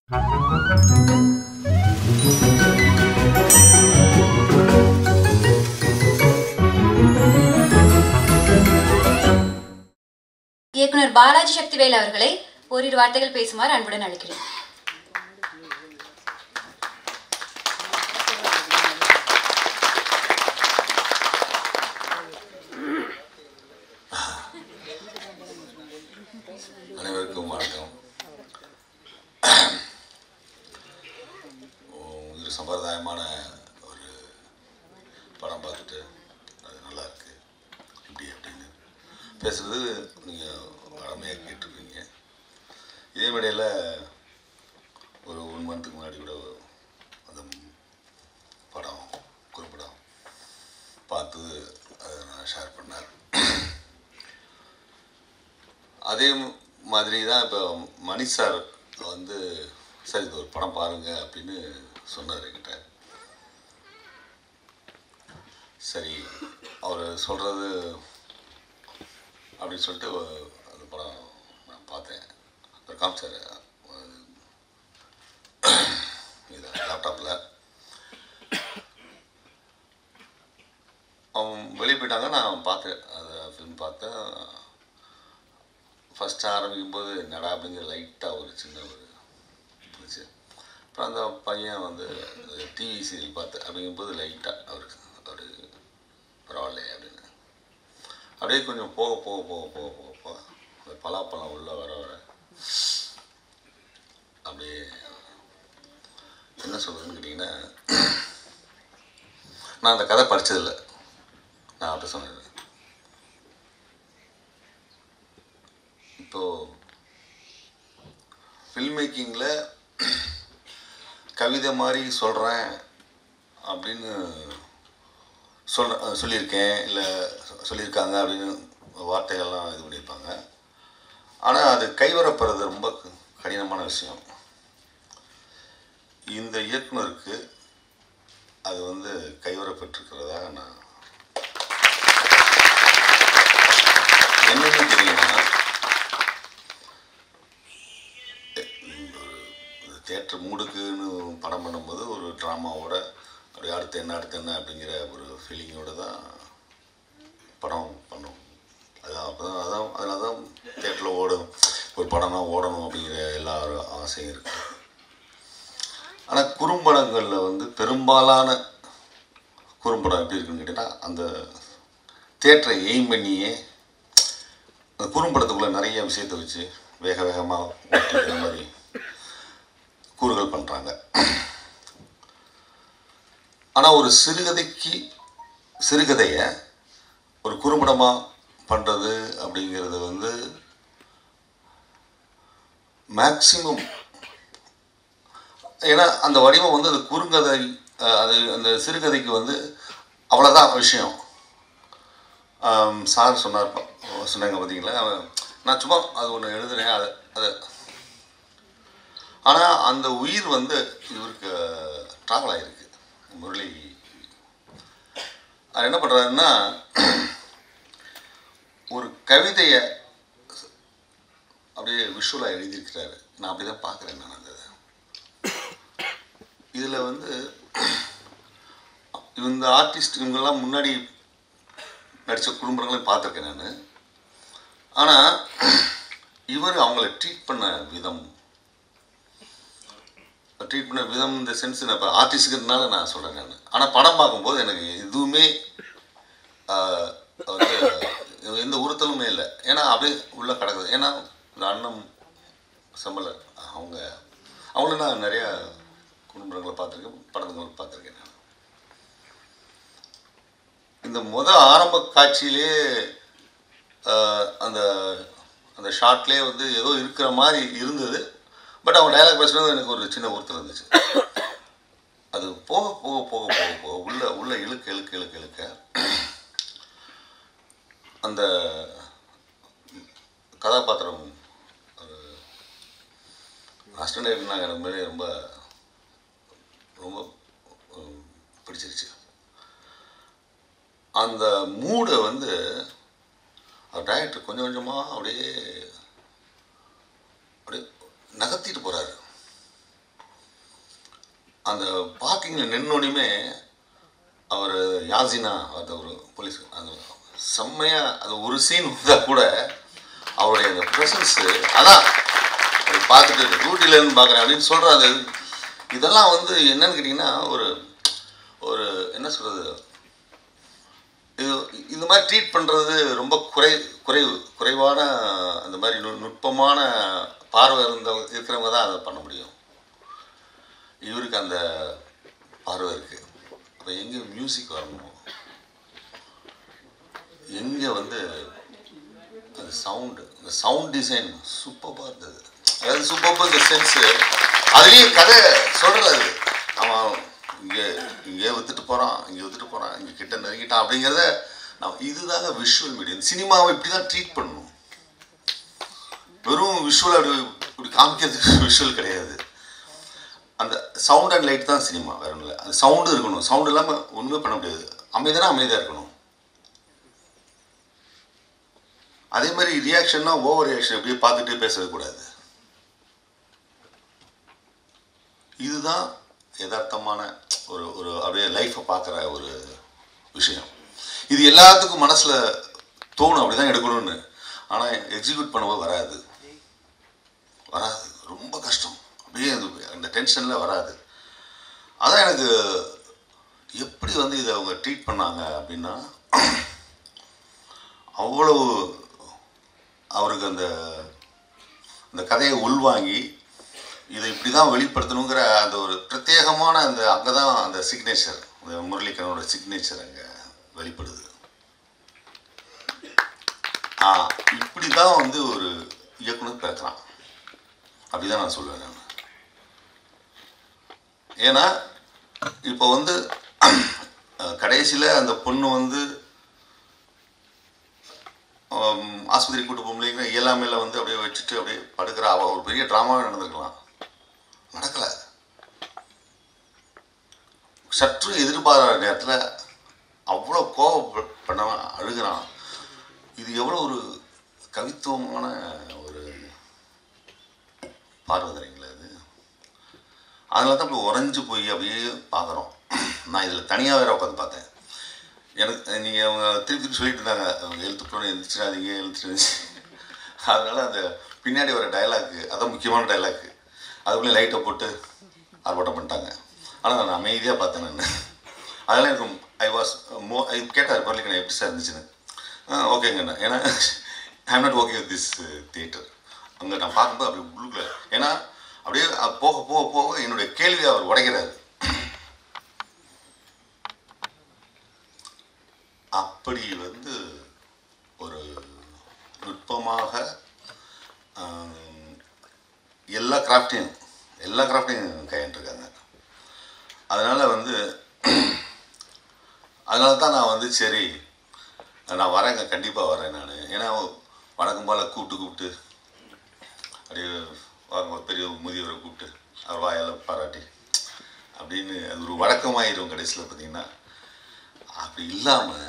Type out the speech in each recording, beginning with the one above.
இயக்குனர் பாலாஜி சக்திவேல் அவர்களை ஓரிரு வார்த்தைகள் பேசுமாறு அன்புடன் அழைக்கிறேன் அனைவருக்கும் வணக்கம் ஒரு சம்பிரதாயமான ஒரு படம் பார்த்துட்டு அது நல்லா இருக்கு இப்படி அப்படின்னு பேசுறது நீங்கள் வளமையாக கேட்டிருப்பீங்க இதே மேடையில் ஒரு ஒன் மந்த்துக்கு முன்னாடி கூட அந்த படம் குறும்படம் பார்த்து அதை நான் ஷேர் பண்ணேன் அதே மாதிரி தான் இப்போ மணி சார் வந்து சரி இது ஒரு படம் பாருங்க அப்படின்னு சொன்னார் என்கிட்ட சரி அவர் சொல்கிறது அப்படின்னு சொல்லிட்டு அந்த படம் நான் பார்த்தேன் அவர் காமிச்சார் இது லேப்டாப்பில் அவன் வெளியே போயிட்டாங்க நான் பார்த்தேன் அதை ஃபிலிம் பார்த்தேன் ஃபஸ்ட்டு ஆரம்பிக்கும் போது என்னடா அப்படிங்கிற லைட்டாக ஒரு சின்ன ஒரு இருந்துச்சு அப்புறம் அந்த பையன் வந்து டிவி சீரியல் பார்த்து அப்படிங்கும்போது லைட்டாக அவருக்கு ஒரு பரவாயில்லையே அப்படின்னு அப்படியே கொஞ்சம் போக போக போக போக போக போக அந்த பலாப்பழம் உள்ளே வர வர அப்படியே என்ன சொல்கிறதுன்னு கேட்டிங்கன்னா நான் அந்த கதை படித்ததில்லை நான் அவர்கிட்ட சொன்னேன் இப்போது ஃபில்ம் மேக்கிங்கில் கவிதை மாதிரி சொல்கிறேன் அப்படின்னு சொல்ற சொல்லியிருக்கேன் இல்லை சொல்லியிருக்காங்க அப்படின்னு வார்த்தைகள்லாம் இது பண்ணியிருப்பாங்க ஆனால் அது கைவரப்படுறது ரொம்ப கடினமான விஷயம் இந்த இயக்குனருக்கு அது வந்து கைவரப்பட்டிருக்கிறதாக நான் என்னன்னு தெரியுமா தேட்டர் மூடுக்குன்னு படம் பண்ணும்போது ஒரு ட்ராமாவோட அப்படியே அடுத்து என்ன அடுத்து என்ன அப்படிங்கிற ஒரு ஃபீலிங்கோடு தான் படம் பண்ணோம் அதான் அப்போ தான் அதான் அதனால தான் தேட்டரில் ஓடும் ஒரு படம்னா ஓடணும் அப்படிங்கிற எல்லா ஒரு ஆசையும் இருக்குது ஆனால் குறும்படங்களில் வந்து பெரும்பாலான குறும்படம் எப்படி இருக்குன்னு கேட்டிங்கன்னா அந்த தேட்டரை எய்ம் பண்ணியே அந்த குறும்படத்துக்குள்ளே நிறைய விஷயத்தை வச்சு வேக வேகமாக ஓட்டிக்கிற மாதிரி கூறுகள் பண்ணுறாங்க ஆனால் ஒரு சிறுகதைக்கு சிறுகதையை ஒரு குறும்படமாக பண்ணுறது அப்படிங்கிறது வந்து மேக்சிமம் ஏன்னா அந்த வடிவம் வந்து அது குறுங்கதை அஹ், அது அந்த சிறுகதைக்கு வந்து அவ்வளோதான் விஷயம் ஆம், சார் சொன்னார் ப- சொன்னாங்க பார்த்தீங்களா நான் சும்மா அது ஒன்று எழுதுனேன் அதை அதை ஆனால் அந்த உயிர் வந்து இவருக்கு ட்ராவல் ஆகிருக்கு முரளி அது என்ன பண்ணுறாருன்னா ஒரு கவிதையை அப்படியே விஷுவலாக எழுதியிருக்கிறாரு நான் அப்படி தான் பார்க்குறேன் நான் அந்த இதில் வந்து இந்த ஆர்டிஸ்ட் இவங்கெல்லாம் முன்னாடி நடித்த குடும்பங்களையும் பார்த்துருக்கேன் நான் ஆனால் இவர் அவங்கள ட்ரீட் பண்ண விதம் ட்ரீட் பண்ண விதம் இந்த சென்ஸ் நான் இப்போ ஆர்டிஸ்ட்டுக்கிறதுனால நான் சொல்கிறேன் நான் ஆனால் படம் பார்க்கும்போது எனக்கு எதுவுமே ஆஹ், வந்து எந்த உறுத்தலுமே இல்லை ஏன்னா அப்படியே உள்ளே கிடக்குது ஏன்னா இந்த அண்ணம் செம்மலர் அவங்க அவங்கள நான் நிறையா குடும்பங்களை பார்த்துருக்கேன் படங்களை பார்த்துருக்கேன் நான் இந்த முத ஆரம்ப காட்சியிலே ஆஹ், அந்த அந்த ஷார்ட்லேயே வந்து ஏதோ இருக்கிற மாதிரி இருந்தது பட் அவன் டயலாக் பேசுனது எனக்கு ஒரு சின்ன உறுத்தல் இருந்துச்சு அது போக போக போக போக போக உள்ள உள்ள இழுக்க இழுக்க இழுக்க இழுக்க அந்த கதாபாத்திரம் ஒரு அஸ்டண்ட் நாங்கள் எனக்கு மேலே ரொம்ப ரொம்ப உம், பிடிச்சிருச்சு அந்த மூடை வந்து டைரக்டர் கொஞ்சம் கொஞ்சமாக அப்படியே அப்படியே நகர்த்திட்டு போகிறாரு அந்த பார்க்கிங்கில் நின்னோடையுமே அவர் யாசினா அந்த ஒரு போலீஸ் அந்த செம்மையாக அது ஒரு சீன் வந்தால் கூட அவருடைய அந்த ப்ரெசன்ஸு அதான் அதை பார்த்துட்டு டியூட்டிலேருந்து பார்க்குறேன் அப்படின்னு சொல்கிற அது இதெல்லாம் வந்து என்னன்னு கேட்டிங்கன்னா ஒரு ஒரு என்ன சொல்கிறது இது இந்த மாதிரி ட்ரீட் பண்ணுறது ரொம்ப குறை குறைவு குறைவான அந்த மாதிரி நு நுட்பமான பார்வை இருந்தவங்க இருக்கிறவங்க தான் அதை பண்ண முடியும் இவருக்கு அந்த பார்வை இருக்குது அப்போ எங்கே மியூசிக் வரணும் எங்கே வந்து அந்த சவுண்டு இந்த சவுண்ட் டிசைன் சூப்பராக இருந்தது அதாவது சூப்பராக இந்த சென்ஸு அதுலேயும் கதை சொல்கிறது அவன் இங்கே இங்கே வித்துட்டு போகிறான் இங்கே வித்துட்டு போகிறான் இங்கே கிட்ட நெருங்கிட்டான் அப்படிங்கிறத நான் இதுதாங்க விஷுவல் மீடியம் சினிமாவை இப்படி தான் ட்ரீட் பண்ணணும் வெறும் விஷுவல் அப்படி இப்படி காமிக்கிறதுக்கு விஷுவல் கிடையாது அந்த சவுண்ட் அண்ட் லைட் தான் சினிமா வேற ஒன்றும் இல்லை அந்த சவுண்டு இருக்கணும் சவுண்ட் இல்லாமல் ஒன்றுமே பண்ண முடியாது அமைதியான அமைதியாக இருக்கணும் அதே மாதிரி ரியாக்ஷன்னா ஓவர் ரியாக்ஷன் அப்படியே பார்த்துட்டே பேசவே கூடாது இதுதான் யதார்த்தமான ஒரு ஒரு அப்படியே லைஃப்பை பார்க்குற ஒரு விஷயம் இது எல்லாத்துக்கும் மனசில் தோணும் அப்படி தான் எடுக்கணும்னு ஆனால் எக்ஸிக்யூட் பண்ணவே வராது வராது ரொம்ப கஷ்டம் அப்படியே அது அந்த டென்ஷனில் வராது அதான் எனக்கு எப்படி வந்து இதை அவங்க ட்ரீட் பண்ணாங்க அப்படின்னா அவ்வளவு அவருக்கு அந்த அந்த கதையை உள்வாங்கி இதை இப்படி தான் வெளிப்படுத்தணுங்கிற அந்த ஒரு பிரத்யேகமான அந்த அங்கே தான் அந்த சிக்னேச்சர் அந்த முரளிக்கனோட சிக்னேச்சர் அங்கே வெளிப்படுது ஆ இப்படி தான் வந்து ஒரு இயக்குனர் பிறக்கிறான் அப்படி தான் நான் சொல்லுவேன் நான் ஏன்னா இப்போ வந்து கடைசியில் அந்த பொண்ணு வந்து ஆஸ்பத்திரி கூட்டு போகும்போது இயலாமையில் வந்து அப்படியே வச்சுட்டு அப்படியே படுக்கிற அவள் ஒரு பெரிய ட்ராமாவே நடந்திருக்கலாம் நடக்கலை சற்று எதிர்பாராத நேரத்தில் அவ்வளோ கோவப்பட்டவன் அழுகிறான் இது எவ்வளோ ஒரு கவித்துவமான ஒரு பார்வை தெரியுங்களா இது அதனால தான் அப்படி உறைஞ்சு போய் அப்படியே பார்க்குறோம் நான் இதில் தனியாக வேற உட்காந்து பார்த்தேன் எனக்கு நீங்கள் அவங்க திருப்பி திருப்பி சொல்லிட்டு இருந்தாங்க அவங்க எழுத்துட்டோன்னு எழுந்திரிச்சிடாதீங்க எழுந்துச்சு அதனால அந்த பின்னாடி வர டைலாக்கு அதான் முக்கியமான டைலாக்கு அதுக்குள்ளே லைட்டை போட்டு ஆர்ப்பாட்டம் பண்ணிட்டாங்க ஆனால் நான் அமைதியாக பார்த்தேன் நான் அதெல்லாம் எனக்கு ஐ வாஸ் மோ ஐ கேட்டார் பரவாயில்ல எப்படி சார் இருந்துச்சுன்னு ஆ ஓகேங்கண்ணா ஏன்னா I not okay with this theatre அங்கே நான் பார்க்கும்போது அப்படி உள்ளுக்குள்ள ஏன்னா அப்படியே போக போக போக என்னுடைய கேள்வியை அவர் உடைக்கிறாரு அப்படி வந்து ஒரு நுட்பமாக எல்லா கிராஃப்டையும் எல்லா கிராஃப்டையும் கையாண்டுருக்காங்க அதனால் வந்து அதனால தான் நான் வந்து சரி நான் வரேங்க கண்டிப்பாக வரேன் நான் ஏன்னா வணக்கம் போல் கூப்பிட்டு கூப்பிட்டு அப்படியே வாங்க பெரிய முதியவரை கூப்பிட்டு அவர் வாயால் பாராட்டி அப்படின்னு அது ஒரு வழக்கமாயிரும் கடைசியில் பார்த்தீங்கன்னா அப்படி இல்லாமல்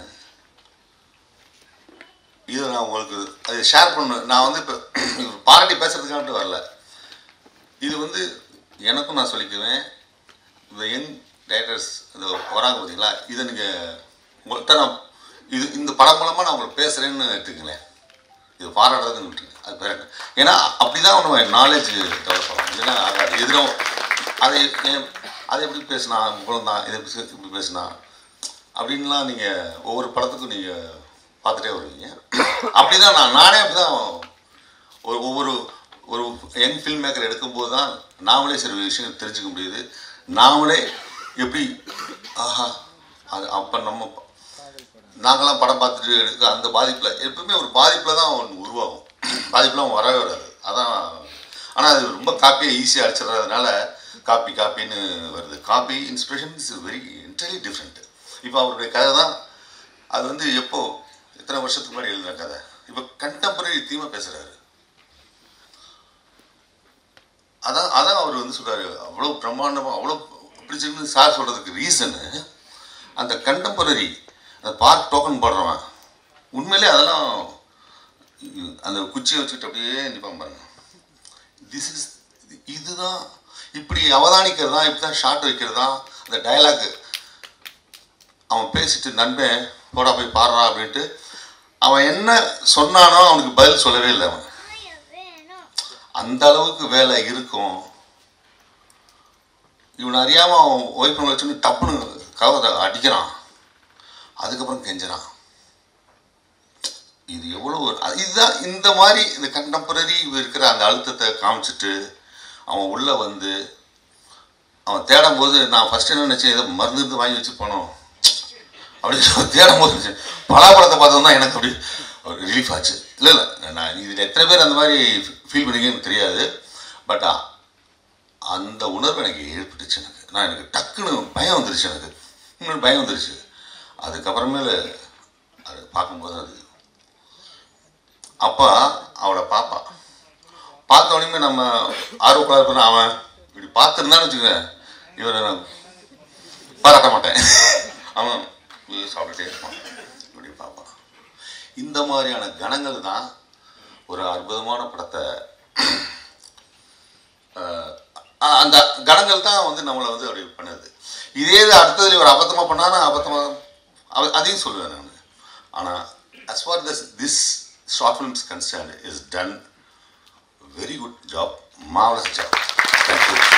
இதை நான் உங்களுக்கு அதை ஷேர் பண்ண நான் வந்து இப்போ பாராட்டி பேசுறதுக்காக வரல இது வந்து எனக்கும் நான் சொல்லிக்குவேன் இந்த யங் டேரக்டர்ஸ் இந்த வராங்க பார்த்தீங்களா இதை நீங்கள் உங்கள்கிட்ட நான் இது இந்த படம் மூலமாக நான் உங்களுக்கு பேசுகிறேன்னு எடுத்துக்கங்களேன் இது பாராட்டுறதுன்னு விட்டுருங்க அது பேர் என்ன? ஏன்னா அப்படி தான் நம்ம நாலேஜ் டெவலப் ஆகும் இல்லைன்னா ஆகாது எதிரும் அதை ஏன் அதை எப்படி பேசினா குழந்தான் தான் இதை எப்படி இப்படி பேசினா அப்படின்லாம் நீங்கள் ஒவ்வொரு படத்துக்கும் நீங்கள் பார்த்துட்டே வருவீங்க அப்படி தான் நான் நானே அப்படி தான் ஒரு ஒவ்வொரு ஒரு யங் ஃபில்ம் மேக்கர் எடுக்கும்போது தான் நாமளே சில விஷயம் தெரிஞ்சுக்க முடியுது நாமளே எப்படி ஆஹா அது அப்போ நம்ம நாங்களாம் படம் பார்த்துட்டு எடுக்க அந்த பாதிப்பில் எப்பவுமே ஒரு பாதிப்பில் தான் ஒன்று உருவாகும் பாதிப்புலாம் வரவே வராது அதான் ஆனால் அது ரொம்ப காப்பியை ஈஸியாக அடிச்சிடுறதுனால காப்பி காப்பின்னு வருது copy inspiration is very entirely different இப்போ அவருடைய கதை தான் அது வந்து எப்போ எத்தனை வருஷத்துக்கு முன்னாடி எழுதின கதை இப்போ கண்டெம்பரரி தீமாக பேசுகிறாரு அதான் அதான் அவர் வந்து சொல்கிறாரு அவ்வளோ பிரம்மாண்டமாக அவ்வளோ பிடிச்சிருந்து சார் சொல்கிறதுக்கு ரீசனு அந்த கண்டெம்பரரி அந்த பார்க் டோக்கன் போடுறவன் உண்மையிலே அதெல்லாம் அந்த குச்சியை வச்சுக்கிட்டு அப்படியே நிற்பான் பாருங்க திஸ் இஸ் இதுதான் இப்படி அவதானிக்கிறதா இப்படி தான் ஷார்ட் வைக்கிறதா அந்த டயலாக் அவன் பேசிட்டு நண்பன் போடா போய் பாடுறா அப்படின்ட்டு அவன் என்ன சொன்னானோ அவனுக்கு பதில் சொல்லவே இல்லை அவன் அந்த அளவுக்கு வேலை இருக்கும் இவன் அறியாம அவன் ஒய்ஃப் வச்சுன்னு டப்புன்னு கவதை அடிக்கிறான் அதுக்கப்புறம் கெஞ்சுறான் இது எவ்வளோ ஒரு- அது- இதுதான் இந்த மாதிரி இந்த கண்டெம்பரரி இருக்கிற அந்த அழுத்தத்தை காமிச்சிட்டு அவன் உள்ளே வந்து அவன் தேடும் போது நான் ஃபஸ்ட்டு என்ன நினச்சேன் ஏதோ மருந்து இருந்து வாங்கி வச்சு போனோம் அப்படின்னு தேடும் போது நினைச்சேன். பலாப்பழத்தை பார்த்தது தான் எனக்கு அப்படி ரிலீஃப் ஆச்சு இல்லை இல்லை நான் இதில் எத்தனை பேர் அந்த மாதிரி ஃபீல் பண்ணீங்கன்னு தெரியாது பட் அந்த உணர்வு எனக்கு ஏற்பட்டுச்சு எனக்கு நான் எனக்கு டக்குன்னு பயம் வந்துருச்சு எனக்கு இன்னொரு பயம் வந்துருச்சு அதுக்கப்புறமேல அது பார்க்கும்போது அது அப்பா அவளை பாப்பா பார்த்த உடனே நம்ம ஆர்வக்குள்ள இருப்பா அவன் இப்படி பார்த்துருந்தான்னு வச்சுக்கோங்க இவரை நான் பாராட்ட மாட்டேன் அவன் இது சாப்பிட்டுட்டே இருப்பான் இப்படி பார்ப்பான் இந்த மாதிரியான கணங்கள் தான் ஒரு அற்புதமான படத்தை அஹ், அந்த கணங்கள் தான் வந்து நம்மளை வந்து அப்படி பண்ணுது இதே இது அடுத்ததுல ஒரு அபத்தமாக பண்ணானா அபத்தமாக அவ- அதையும் சொல்லுவேன் நான் ஆனால் as far as this short film is concerned is done very good job marvelous job thank you